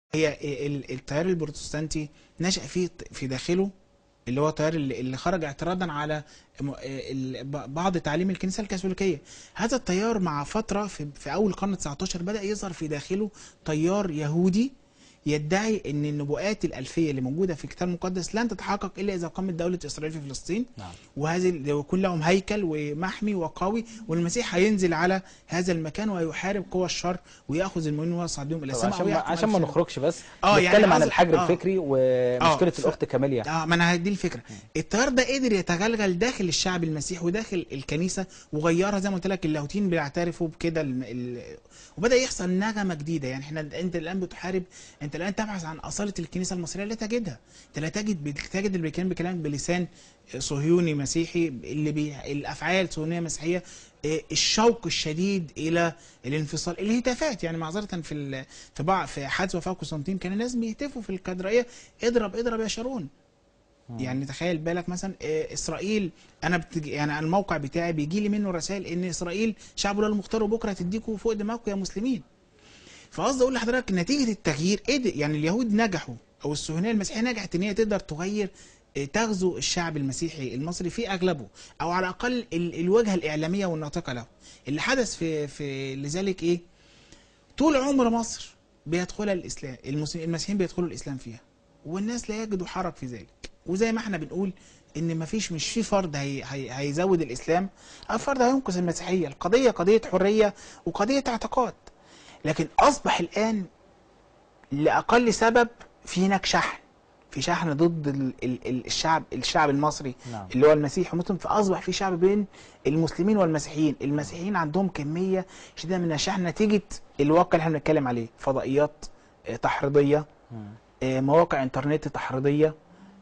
هي ال- التيار البروتستانتي نشأ فيه في داخله اللي هو التيار اللي اللي خرج اعتراضا على م- ال- ب- بعض تعاليم الكنيسه الكاثوليكيه هذا التيار مع فتره في, في اول القرن 19 بدا يظهر في داخله تيار يهودي يدعي ان النبوءات الالفيه اللي موجوده في الكتاب المقدس لن تتحقق الا اذا قامت دوله اسرائيل في فلسطين نعم وهذه ويكون لهم هيكل ومحمي وقوي والمسيح هينزل على هذا المكان ويحارب قوى الشر وياخذ المؤمنين ويصعد بهم الى طب السماء عشان ما ويحكم عشان ما على نخرجش بس آه، يعني نتكلم عن قصد- الحجر آه. الفكري ومشكله ف- الاخت كاميليا اه ما انا دي الفكره التيار ده قدر يتغلغل داخل الشعب المسيحي وداخل الكنيسه وغيرها زي ما قلت لك اللاهوتيين بيعترفوا بكده الم... ال... وبدا يحصل نغمه جديده يعني احنا انت الان بتحارب انت الان تبحث عن اصاله الكنيسه المصريه لا تجدها انت لا تجد تجد اللي بيتكلم بكلام بلسان صهيوني مسيحي اللي بي... الافعال صهيونيه مسيحيه آه، الشوق الشديد الى الانفصال الهتافات يعني معذره في ال... في بعض في حادث وفاه قسطنطين كان الناس بيهتفوا في الكاتدرائيه اضرب اضرب يا شارون يعني تخيل بالك مثلا آه، اسرائيل انا بتج... يعني الموقع بتاعي بيجي لي منه رسائل ان اسرائيل شعب الله المختار وبكره تديكوا فوق دماغكم يا مسلمين فقصدي اقول لحضرتك نتيجه التغيير قدر يعني اليهود نجحوا او الصهيونيه المسيحيه نجحت ان هي تقدر تغير آه، تغزو الشعب المسيحي المصري في اغلبه او على الاقل ال... الوجهه الاعلاميه والناطقه له اللي حدث في في لذلك ايه طول عمر مصر بيدخلها الاسلام المسلمين المسيحيين بيدخلوا الاسلام فيها والناس لا يجدوا حرج في ذلك وزي ما احنا بنقول ان مفيش مش في فرد هي هي هيزود الاسلام او فرد هينقذ المسيحيه القضيه قضيه حريه وقضيه اعتقاد لكن اصبح الان لاقل سبب في هناك شحن في شحن ضد ال ال ال الشعب الشعب المصري نعم. اللي هو المسيحي المسلم فاصبح في شعب بين المسلمين والمسيحيين المسيحيين عندهم كميه شديده من الشحن نتيجه الواقع اللي احنا بنتكلم عليه فضائيات آه، تحريضيه مم. آه، مواقع انترنت تحريضيه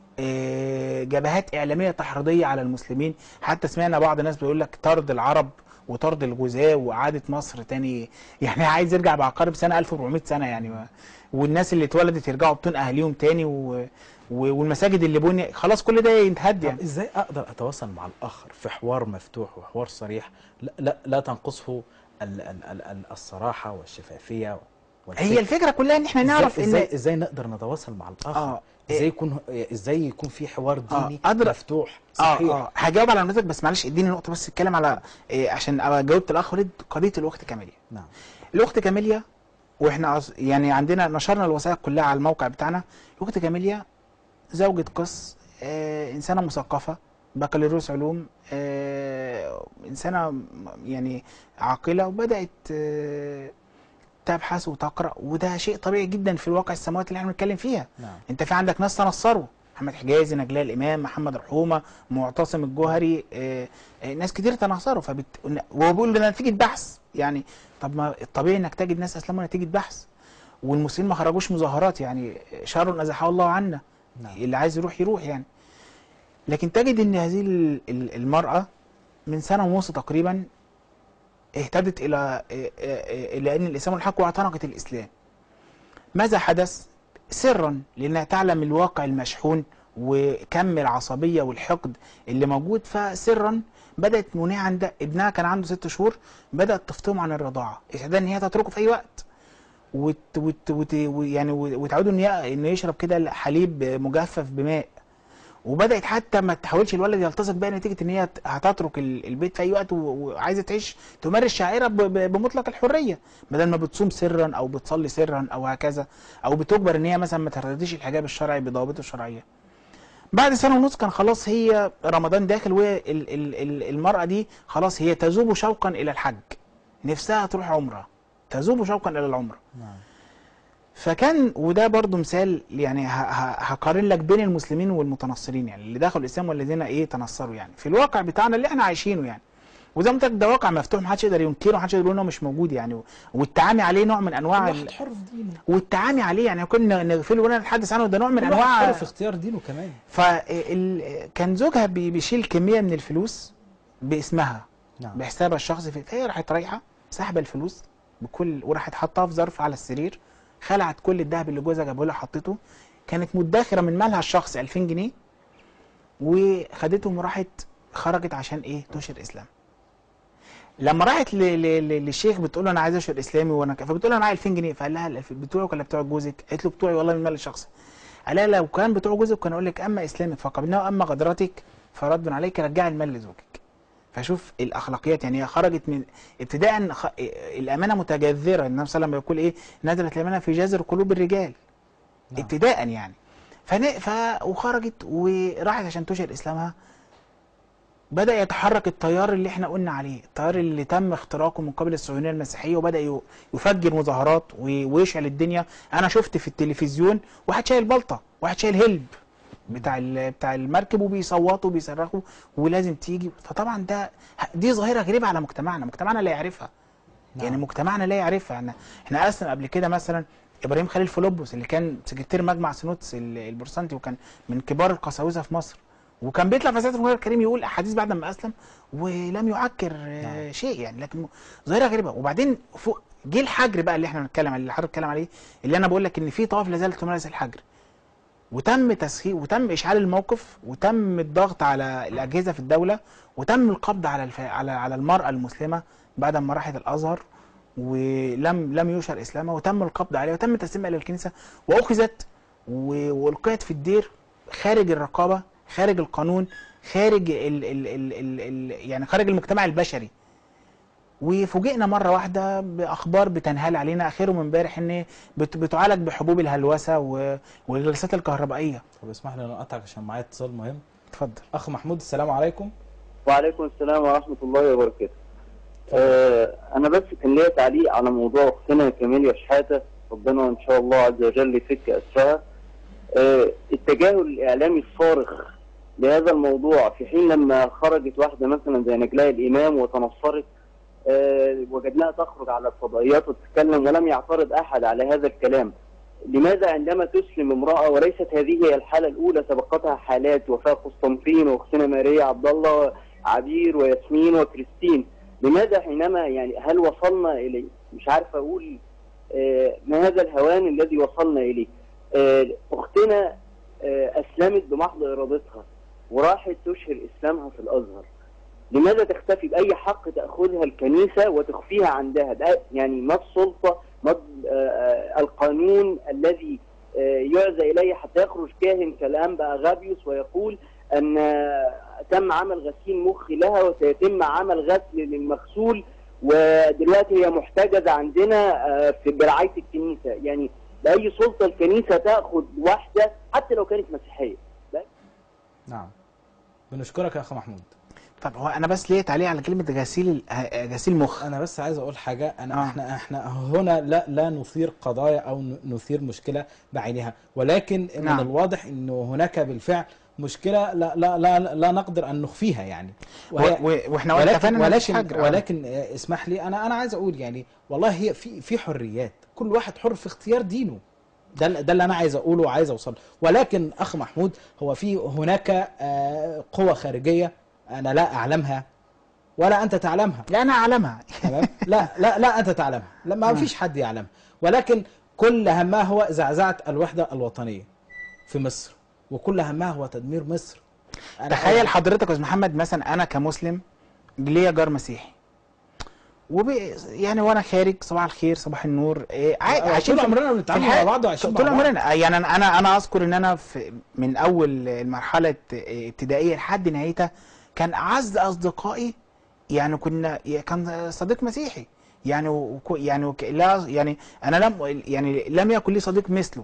آه، جبهات اعلاميه تحريضيه على المسلمين حتى سمعنا بعض الناس بيقول لك طرد العرب وطرد الجزاة واعاده مصر تاني يعني عايز يرجع بعقارب سنه 1400 سنه يعني و- والناس اللي اتولدت يرجعوا بدون اهاليهم تاني و... و... والمساجد اللي بني خلاص كل ده ينتهد طب يعني ازاي اقدر اتواصل مع الاخر في حوار مفتوح وحوار صريح لا لا, لا تنقصه ال ال ال ال الصراحه والشفافيه والفكر. هي الفكره كلها ان احنا نعرف ازاي ان ازاي, إزاي نقدر نتواصل مع الاخر آه. ازاي يكون ازاي يكون في حوار آه. ديني أدرى- مفتوح اه صحيح اه هجاوب على نقطتك بس معلش اديني نقطه بس اتكلم على إيه عشان ابقى جاوبت الاخ وليد قضيه الاخت كاميليا نعم الاخت كاميليا واحنا أص- يعني عندنا نشرنا الوثائق كلها على الموقع بتاعنا الاخت كاميليا زوجة قس آه انسانه مثقفه بكالوريوس علوم آه انسانه م- يعني عاقله وبدات آه تبحث وتقرا وده شيء طبيعي جدا في الواقع السماوات اللي احنا بنتكلم فيها نعم انت في عندك ناس تنصروا محمد حجازي نجلاء الامام محمد رحومه معتصم الجوهري آه، آه، ناس كتير تنصروا فبت... وهو بيقول ده نتيجه بحث يعني طب ما الطبيعي انك تجد ناس اسلموا نتيجه بحث والمسلمين ما خرجوش مظاهرات يعني شر ازاحه الله عنا نعم اللي عايز يروح يروح يعني لكن تجد ان هذه ال- ال- المراه من سنه ونص تقريبا اهتدت الى اه- اه- اه- الى ان الاسلام الحق واعتنقت الاسلام ماذا حدث سرا لانها تعلم الواقع المشحون وكم العصبيه والحقد اللي موجود فسرا بدات منيعه عند ابنها كان عنده ست شهور بدات تفطمه عن الرضاعه استعداد ان هي تتركه في اي وقت وت وت وت يعني وتعودوا ان ي- انه يشرب كده حليب مجفف بماء وبدات حتى ما تحاولش الولد يلتصق بقى نتيجه ان هي هتترك ال- البيت في اي وقت و- وعايزه تعيش تمارس شعائرها ب- ب- بمطلق الحريه بدل ما بتصوم سرا او بتصلي سرا او هكذا او بتجبر ان هي مثلا ما ترتديش الحجاب الشرعي بضوابطه الشرعيه بعد سنه ونص كان خلاص هي رمضان داخل والمراه دي خلاص هي تذوب شوقا الى الحج نفسها تروح عمره تذوب شوقا الى العمره نعم فكان وده برضو مثال يعني ه- ه- هقارن لك بين المسلمين والمتنصرين يعني اللي دخلوا الاسلام والذين ايه تنصروا يعني في الواقع بتاعنا اللي احنا عايشينه يعني وزي ما قلت لك ده واقع مفتوح محدش يقدر ينكره محدش يقدر يقول انه مش موجود يعني والتعامي عليه نوع من انواع ال... الواحد حر في دينه والتعامي عليه يعني كنا نغفله ولا نتحدث عنه ده نوع من كل واحد انواع حر في اختيار دينه كمان فال... كان زوجها بي- بيشيل كميه من الفلوس باسمها نعم بحسابها الشخصي في- فهي راحت رايحه سحبه الفلوس بكل وراحت حطها في ظرف على السرير خلعت كل الذهب اللي جوزها جابه لها حطته كانت مدخره من مالها الشخصي 2000 جنيه وخدتهم وراحت خرجت عشان ايه تنشر اسلام لما راحت ل- ل- ل- للشيخ بتقول له انا عايز اشهر اسلامي وانا ك- فبتقول له انا معايا 2000 جنيه فقال لها ال 2000 بتوعك ولا بتوع جوزك؟ قالت له بتوعي والله من مال الشخص قال لها لو كان بتوع جوزك كان اقول لك اما اسلامك فقبلناه واما غدرتك فرد عليك رجع المال لزوجك فشوف الاخلاقيات يعني هي خرجت من ابتداء خ... الامانه متجذره النبي صلى الله عليه وسلم بيقول ايه نزلت الامانه في جذر قلوب الرجال نعم. ابتداء يعني فن... ف... وخرجت وراحت عشان تشهر اسلامها بدأ يتحرك التيار اللي احنا قلنا عليه التيار اللي تم اختراقه من قبل الصهيونية المسيحية وبدأ ي- يفجر مظاهرات و- ويشعل الدنيا انا شفت في التلفزيون واحد شايل بلطة واحد شايل هلب بتاع ال- بتاع المركب وبيصوتوا وبيصرخوا ولازم تيجي فطبعا ده دي ظاهرة غريبة على مجتمعنا مجتمعنا لا يعرفها نعم. يعني مجتمعنا لا يعرفها يعني احنا اصلا قبل كده مثلا ابراهيم خليل فيلبس اللي كان سكرتير مجمع سنوتس ال- البورسنتي وكان من كبار القساوسه في مصر وكان بيطلع في سيره القران الكريم يقول احاديث بعد ما اسلم ولم يعكر آه، نعم. شيء يعني لكن م- ظاهره غريبه وبعدين فوق جه الحجر بقى اللي احنا بنتكلم عليه اللي حضرتك بتتكلم عليه اللي انا بقول لك ان في طوائف لا زالت تمارس الحجر وتم تسخير وتم اشعال الموقف وتم الضغط على الاجهزه في الدوله وتم القبض على الف... على على المراه المسلمه بعد ما راحت الازهر ولم لم يشهر اسلامها وتم القبض عليها وتم تسليمها للكنيسه واخذت و- والقيت في الدير خارج الرقابه خارج القانون خارج ال ال ال ال ال يعني خارج المجتمع البشري وفوجئنا مره واحده باخبار بتنهال علينا اخرهم امبارح ان بت- بتعالج بحبوب الهلوسه و- والجلسات الكهربائيه طب اسمح لي انا اقطعك عشان معايا اتصال مهم اتفضل اخ محمود السلام عليكم وعليكم السلام ورحمة الله وبركاته. آه أنا بس كان ليا تعليق على موضوع أختنا كاميليا شحاتة ربنا إن شاء الله عز وجل يفك أسرها. آه التجاهل الإعلامي الصارخ لهذا الموضوع في حين لما خرجت واحدة مثلا زي نجلاء الإمام وتنصرت آه وجدناها تخرج على الفضائيات وتتكلم ولم يعترض أحد على هذا الكلام. لماذا عندما تسلم امرأة وليست هذه هي الحالة الأولى سبقتها حالات وفاة قسطنطين وأختنا ماريا عبد الله عبير وياسمين وكريستين لماذا حينما يعني هل وصلنا إليه مش عارف أقول آه، ما هذا الهوان الذي وصلنا إليه آه، أختنا آه، أسلمت بمحض إرادتها وراحت تشهر إسلامها في الأزهر لماذا تختفي بأي حق تأخذها الكنيسة وتخفيها عندها ده يعني ما السلطة ما آه، آه، القانون الذي آه، يعزى إليه حتى يخرج كاهن كالأنبا أغابيوس ويقول أن آه، تم عمل غسيل مخ لها وسيتم عمل غسل للمغسول ودلوقتي هي محتجزة عندنا آه، في برعاية الكنيسة يعني بأي سلطة الكنيسة تأخذ واحدة حتى لو كانت مسيحية نعم بنشكرك يا اخ محمود طب هو انا بس ليه تعليق على كلمه غسيل ال- آه، غسيل مخ انا بس عايز اقول حاجه انا آه. احنا احنا هنا لا لا نثير قضايا او ن- نثير مشكله بعينها ولكن من نعم. الواضح انه هناك بالفعل مشكله لا لا لا, لا نقدر ان نخفيها يعني و- و- واحنا ولكن اتفقنا إن مفيش ولكن حجر. آه. ولكن آه، اسمح لي انا انا عايز اقول يعني والله هي في في حريات كل واحد حر في اختيار دينه ده ال- ده اللي انا عايز اقوله وعايز اوصل ولكن اخ محمود هو في هناك آه، قوى خارجيه انا لا اعلمها ولا انت تعلمها لا انا اعلمها تمام لا لا لا انت تعلمها لا ما فيش حد يعلمها ولكن كل همها هو زعزعه الوحده الوطنيه في مصر وكل همها هو تدمير مصر أنا تخيل حضرتك يا استاذ محمد مثلا انا كمسلم ليا جار مسيحي وب يعني وانا خارج صباح الخير صباح النور إيه عادي طول عايشين في- عمرنا في بنتعامل الحياة. مع بعض وعايشين طول مع بعض. عمرنا يعني انا انا انا اذكر ان انا في من اول المرحله ابتدائيه لحد نهايتها كان اعز اصدقائي يعني كنا كان صديق مسيحي يعني وكو يعني وك لا يعني انا لم يعني لم يكن لي صديق مثله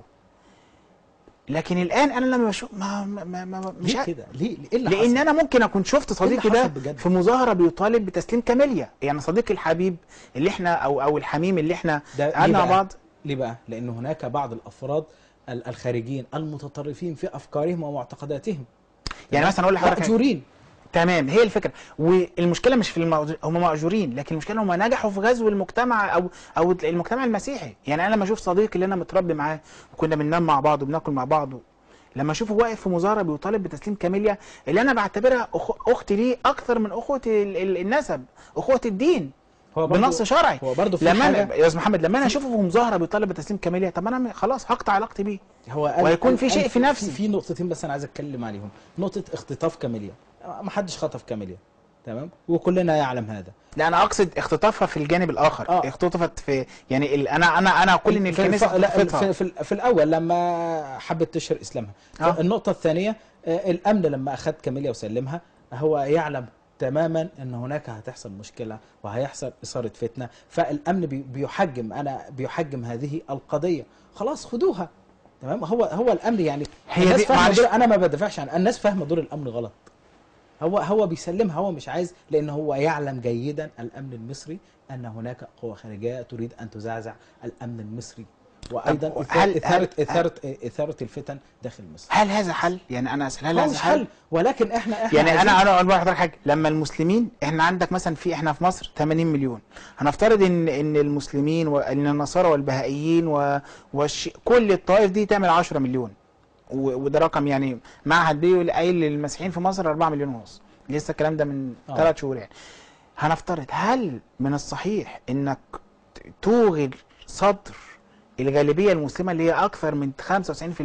لكن الان انا لما بشوف ما, ما, ما, ما مش ليه عارف- كده ليه ايه اللي لان حصل؟ انا ممكن اكون شفت صديقي اللي ده حصل بجد؟ في مظاهره بيطالب بتسليم كاميليا يعني صديقي الحبيب اللي احنا او او الحميم اللي احنا ده ليه قعدنا مع بقى؟ بعض ليه بقى؟ لأن هناك بعض الأفراد ال- الخارجين المتطرفين في أفكارهم ومعتقداتهم يعني مثلا اقول لحضرتك مأجورين تمام هي الفكره والمشكله مش في الموضوع هم مأجورين لكن المشكله هم نجحوا في غزو المجتمع او او المجتمع المسيحي يعني انا لما اشوف صديقي اللي انا متربي معاه وكنا بننام مع بعض وبناكل مع بعض لما اشوفه واقف في مظاهره بيطالب بتسليم كاميليا اللي انا بعتبرها أخ... اختي ليه اكثر من اخوه ال- ال- النسب اخوه الدين هو برضو- بنص شرعي هو برضه في لما حاجة أنا يا استاذ محمد لما انا اشوفه في مظاهره بيطالب بتسليم كاميليا طب انا خلاص هقطع علاقتي بيه هو قال وهيكون قال- في شيء قال في نفسي. في نقطتين بس أنا عايز أتكلم عليهم نقطة اختطاف كاميليا ما حدش خطف كاميليا تمام وكلنا يعلم هذا لا انا اقصد اختطافها في الجانب الاخر آه. اختطفت في يعني ال... انا انا انا اقول ان في, الكنيسه الف... لا اختطفتها في, في, في الاول لما حبت تشهر اسلامها آه. النقطه الثانيه آه، الامن لما اخذ كاميليا وسلمها هو يعلم تماما ان هناك هتحصل مشكله وهيحصل اثاره فتنه فالامن بي- بيحجم انا بيحجم هذه القضيه خلاص خدوها تمام هو هو الامن يعني هي الناس دي- فاهمه معلش. دور انا ما بدافعش عن الناس فاهمه دور الامن غلط هو هو بيسلمها هو مش عايز لان هو يعلم جيدا الامن المصري ان هناك قوى خارجيه تريد ان تزعزع الامن المصري وايضا طب إثارة, هل- إثارة, هل- إثارة, إثارة الفتن داخل مصر هل هذا حل يعني انا اسال هل هو هذا مش حل حل ولكن احنا احنا يعني انا عايزين- انا اقول لحضرتك حاجه لما المسلمين احنا عندك مثلا في احنا في مصر 80 مليون هنفترض ان ان المسلمين وان النصارى والبهائيين و والش... كل الطوائف دي تعمل 10 مليون و... وده رقم يعني معهد بيه قايل للمسيحيين في مصر 4 مليون ونص لسه الكلام ده من آه. ثلاث شهور يعني هنفترض هل من الصحيح انك ت- توغل صدر الغالبيه المسلمه اللي هي اكثر من 95%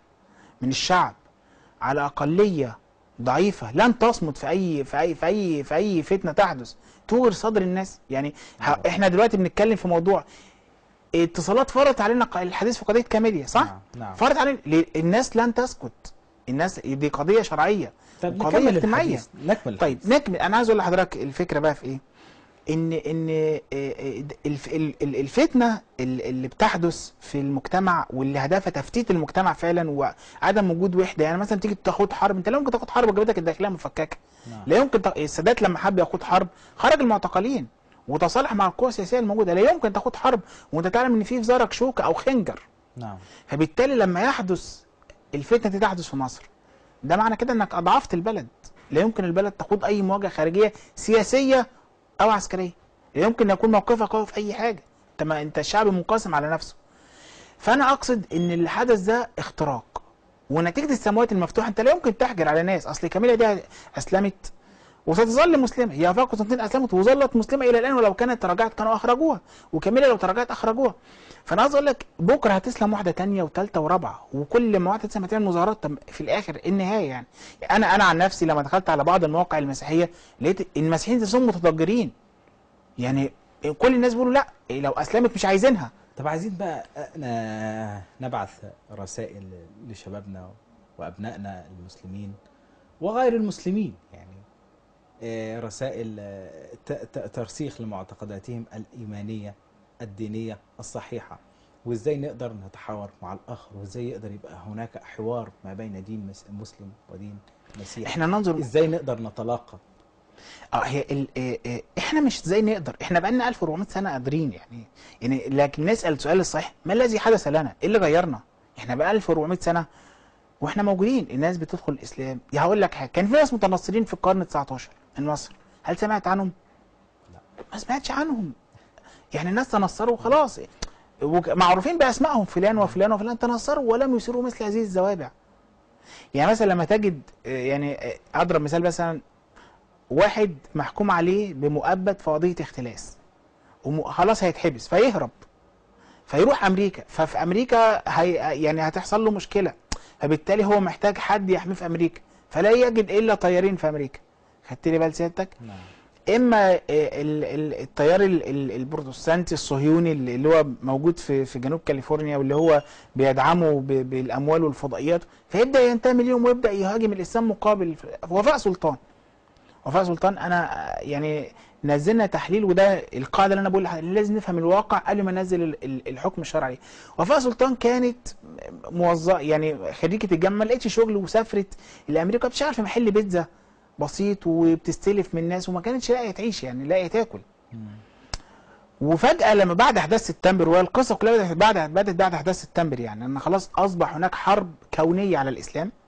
من الشعب على اقليه ضعيفه لن تصمد في اي في اي في اي في اي فتنه تحدث تغر صدر الناس يعني ه- نعم. احنا دلوقتي بنتكلم في موضوع اتصالات فرضت علينا ق- الحديث في قضيه كاميليا صح؟ نعم نعم فرض علينا ليه؟ الناس لن تسكت الناس دي قضيه شرعيه طب قضية نكمل اجتماعية. الحديث نكمل طيب الحديث. نكمل انا عايز اقول لحضرتك الفكره بقى في ايه ان ان آه، آه، الف- ال- ال- الفتنه ال- اللي بتحدث في المجتمع واللي هدفها تفتيت المجتمع فعلا وعدم وجود وحده يعني مثلا تيجي تاخد حرب انت لا يمكن تاخد حرب وجبهتك الداخليه مفككه نعم. لا يمكن ت... السادات لما حب ياخد حرب خرج المعتقلين وتصالح مع القوى السياسيه الموجوده لا يمكن تاخد حرب وانت تعلم ان في في زارك شوكه او خنجر نعم فبالتالي لما يحدث الفتنه دي تحدث في مصر ده معنى كده انك اضعفت البلد لا يمكن البلد تخوض اي مواجهه خارجيه سياسيه او عسكريه لا يمكن يكون موقفها قوي في اي حاجه انت ما انت الشعب منقسم على نفسه فانا اقصد ان اللي حدث ده اختراق ونتيجه السماوات المفتوحه انت لا يمكن تحجر على ناس اصل كاميلا دي اسلمت وستظل مسلمه هي وفاء قسطنطين اسلمت وظلت مسلمه الى الان ولو كانت تراجعت كانوا اخرجوها وكاميلا لو تراجعت اخرجوها فانا عايز اقول لك بكره هتسلم واحده تانية وثالثه ورابعه وكل ما واحده تسلم هتعمل مظاهرات طب في الاخر إيه النهايه يعني انا انا عن نفسي لما دخلت على بعض المواقع المسيحيه لقيت المسيحيين نفسهم متضجرين يعني كل الناس بيقولوا لا لو اسلمت مش عايزينها طب عايزين بقى ن- نبعث رسائل لشبابنا وابنائنا المسلمين وغير المسلمين يعني آه، رسائل آه، ت- ت- ترسيخ لمعتقداتهم الايمانيه الدينيه الصحيحه وازاي نقدر نتحاور مع الاخر وازاي يقدر يبقى هناك حوار ما بين دين مس- مسلم ودين مسيحي احنا ننظر ازاي نقدر نتلاقى اه هي ال... اه اه احنا مش ازاي نقدر احنا بقالنا 1400 سنه قادرين يعني يعني لكن نسال السؤال الصحيح ما الذي حدث لنا؟ ايه اللي غيرنا؟ احنا بقى 1400 سنه واحنا موجودين الناس بتدخل الاسلام يا هقول لك حاجه كان في ناس متنصرين في القرن 19 من مصر هل سمعت عنهم؟ ما سمعتش عنهم يعني الناس تنصروا وخلاص وك- معروفين باسمائهم فلان وفلان وفلان تنصروا ولم يسيروا مثل هذه الزوابع يعني مثلا لما تجد اه، يعني اه، اضرب مثال مثلا واحد محكوم عليه بمؤبد في قضيه اختلاس وخلاص هيتحبس فيهرب فيروح امريكا ففي امريكا هي يعني هتحصل له مشكله فبالتالي هو محتاج حد يحميه في امريكا فلا يجد الا طيارين في امريكا خدت لي بال سيادتك نعم اما ال- ال- التيار ال- ال- البروتستانتي الصهيوني اللي اللي هو موجود في في جنوب كاليفورنيا واللي هو بيدعمه ب- بالاموال والفضائيات فيبدا ينتمي ليهم ويبدا يهاجم الاسلام مقابل وفاء سلطان وفاء سلطان انا يعني نزلنا تحليل وده القاعده اللي انا بقول لحضرتك، لازم نفهم الواقع قبل ما ننزل ال- ال- الحكم الشرعي وفاء سلطان كانت موظفه يعني خريجه الجامعه ما لقيتش شغل وسافرت لامريكا بتشتغل في محل بيتزا بسيط وبتستلف من الناس وما كانتش لاقيه تعيش يعني لاقيه تاكل مم. وفجاه لما بعد احداث سبتمبر والقصه كلها بدات بعد بدات بعد احداث سبتمبر يعني ان خلاص اصبح هناك حرب كونيه على الاسلام